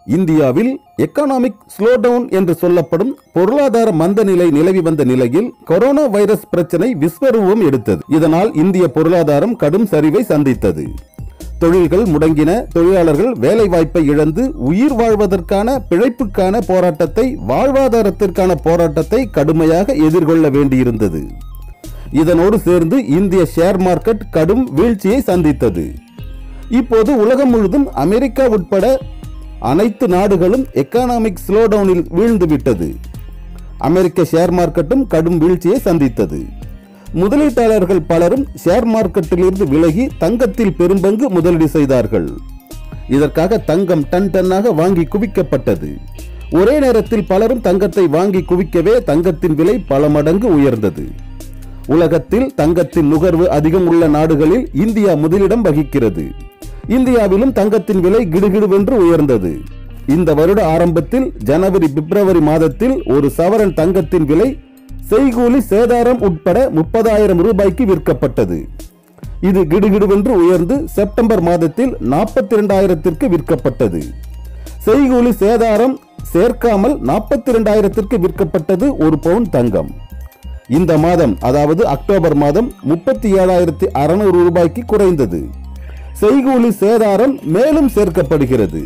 இந்தியாவில் economic slowdown என்று சொல்லப்படும் பொருளாதார மந்த நிலை நிலவி வந்த நிலையில் கொரோனா வைரஸ் பிரச்சனை விஸ்வரூபம் எடுத்தது இதனால் இந்திய பொருளாதாரம் கடும் சரிவை சந்தித்தது தொழில்கள் முடங்கின தொழிலாளர்கள் வேலை வாய்ப்பை இழந்து உயிர் வாழ்வதற்கான பிழைப்புக்கான போராட்டத்தை வாழ்வாதாரத்திற்கான போராட்டத்தை கடுமையாக எதிர்கொள்ள வேண்டியிருந்தது இதனோடு சேர்ந்து இந்திய ஷேர் மார்க்கெட் கடும் வீழ்ச்சியை சந்தித்தது இப்போது உலகம் முழுதும் அமெரிக்கா உட்பட அனைத்து நாடுகளும் எக்கனாமிக் ஸ்லோடவுனில் வீழ்ந்து விட்டது அமெரிக்க ஷேர் மார்க்கெட்டும் கடும் வீழ்ச்சியை சந்தித்தது முதலீட்டாளர்கள் பலரும் ஷேர் மார்க்கெட்டிலிருந்து விலகி தங்கத்தில் பெரும்பங்கு முதலீடு செய்தார்கள் இதற்காக தங்கம் டன் டன்னாக வாங்கி குவிக்கப்பட்டது ஒரே நேரத்தில் பலரும் தங்கத்தை வாங்கி குவிக்கவே தங்கத்தின் விலை பல மடங்கு உயர்ந்தது உலகத்தில் தங்கத்தின் நுகர்வு அதிகம் உள்ள நாடுகளில் இந்தியா முதலிடம் வகிக்கிறது இந்தியாவிலும் தங்கத்தின் விலை கிடுகிடுவென்று உயர்ந்தது இந்த வருட ஆரம்பத்தில் ஜனவரி பிப்ரவரி மாதத்தில் ஒரு சவரன் தங்கத்தின் விலை செய்கூலி சேதாரம் உட்பட முப்பதாயிரம் ரூபாய்க்கு விற்கப்பட்டது இது கிடுகிடுவென்று உயர்ந்து செப்டம்பர் மாதத்தில் நாற்பத்தி இரண்டாயிரத்திற்கு விற்கப்பட்டது செய்கூலி சேதாரம் சேர்க்காமல் நாற்பத்தி இரண்டாயிரத்திற்கு விற்கப்பட்டது ஒரு பவுன் தங்கம் இந்த மாதம் அதாவது அக்டோபர் மாதம் முப்பத்தி ஏழாயிரத்தி அறுநூறு ரூபாய்க்கு குறைந்தது செய்கூலி சேதாரம் மேலும் சேர்க்கப்படுகிறது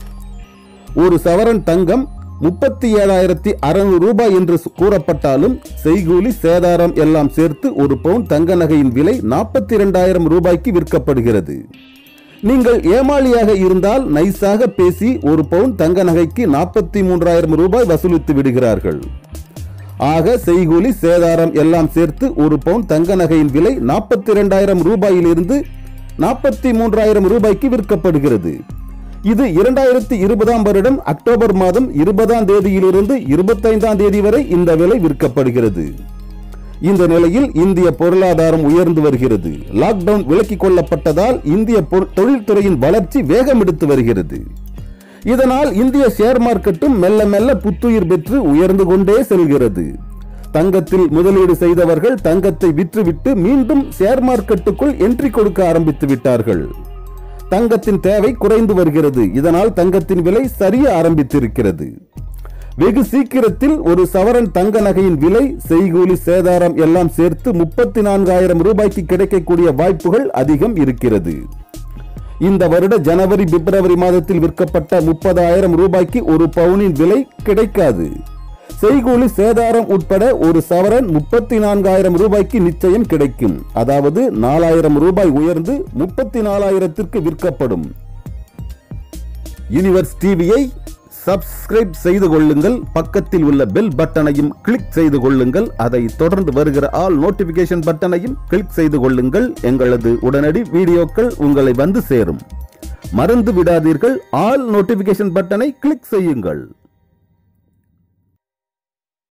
ஒரு சவரன் தங்கம் முப்பத்தி ஏழாயிரத்தி அறுநூறு ரூபாய் என்று கூறப்பட்டாலும் செய்கூலி சேதாரம் எல்லாம் சேர்த்து ஒரு பவுன் தங்க நகையின் விலை நாற்பத்தி இரண்டாயிரம் ரூபாய்க்கு விற்கப்படுகிறது நீங்கள் ஏமாளியாக இருந்தால் நைஸாக பேசி ஒரு பவுன் தங்க நகைக்கு நாற்பத்தி மூன்றாயிரம் ரூபாய் வசூலித்து விடுகிறார்கள் ஆக செய்கூலி சேதாரம் எல்லாம் சேர்த்து ஒரு பவுன் தங்க நகையின் விலை நாற்பத்தி இரண்டாயிரம் ரூபாயிலிருந்து நாற்பத்தி மூன்றாயிரம் ரூபாய்க்கு விற்கப்படுகிறது இது இரண்டாயிரத்தி இருபதாம் வருடம் அக்டோபர் மாதம் இருபதாம் தேதியிலிருந்து இருபத்தைந்தாம் தேதி வரை இந்த விலை விற்கப்படுகிறது இந்த நிலையில் இந்திய பொருளாதாரம் உயர்ந்து வருகிறது லாக்டவுன் விலக்கிக் கொள்ளப்பட்டதால் இந்திய பொ- தொழில்துறையின் வளர்ச்சி வேகம் எடுத்து வருகிறது இதனால் இந்திய ஷேர் மார்க்கெட்டும் மெல்ல மெல்ல புத்துயிர் பெற்று உயர்ந்து கொண்டே செல்கிறது தங்கத்தில் முதலீடு செய்தவர்கள் தங்கத்தை விற்றுவிட்டு மீண்டும் ஷேர் மார்க்கெட்டுக்குள் என்ட்ரி கொடுக்க ஆரம்பித்து விட்டார்கள் தங்கத்தின் தேவை குறைந்து வருகிறது இதனால் தங்கத்தின் விலை சரிய ஆரம்பித்திருக்கிறது வெகு சீக்கிரத்தில் ஒரு சவரன் தங்க நகையின் விலை செய்கூலி சேதாரம் எல்லாம் சேர்த்து முப்பத்தி நான்காயிரம் ரூபாய்க்கு கிடைக்கக்கூடிய வாய்ப்புகள் அதிகம் இருக்கிறது இந்த வருட ஜனவரி பிப்ரவரி மாதத்தில் விற்கப்பட்ட முப்பதாயிரம் ரூபாய்க்கு ஒரு பவுனின் விலை கிடைக்காது செய்கூலி சேதாரம் உட்பட ஒரு சவரன் முப்பத்தி நான்காயிரம் ரூபாய்க்கு நிச்சயம் கிடைக்கும் அதாவது நாலாயிரம் ரூபாய் உயர்ந்து முப்பத்தி நாலாயிரத்திற்கு விற்கப்படும் யூனிவர்ஸ் டிவியை சப்ஸ்கிரைப் செய்து கொள்ளுங்கள் பக்கத்தில் உள்ள பெல் பட்டனையும் கிளிக் செய்து கொள்ளுங்கள் அதை தொடர்ந்து வருகிற ஆல் நோட்டிபிகேஷன் பட்டனையும் கிளிக் செய்து கொள்ளுங்கள் எங்களது உடனடி வீடியோக்கள் உங்களை வந்து சேரும் மறந்து விடாதீர்கள் ஆல் நோட்டிபிகேஷன் பட்டனை கிளிக் செய்யுங்கள்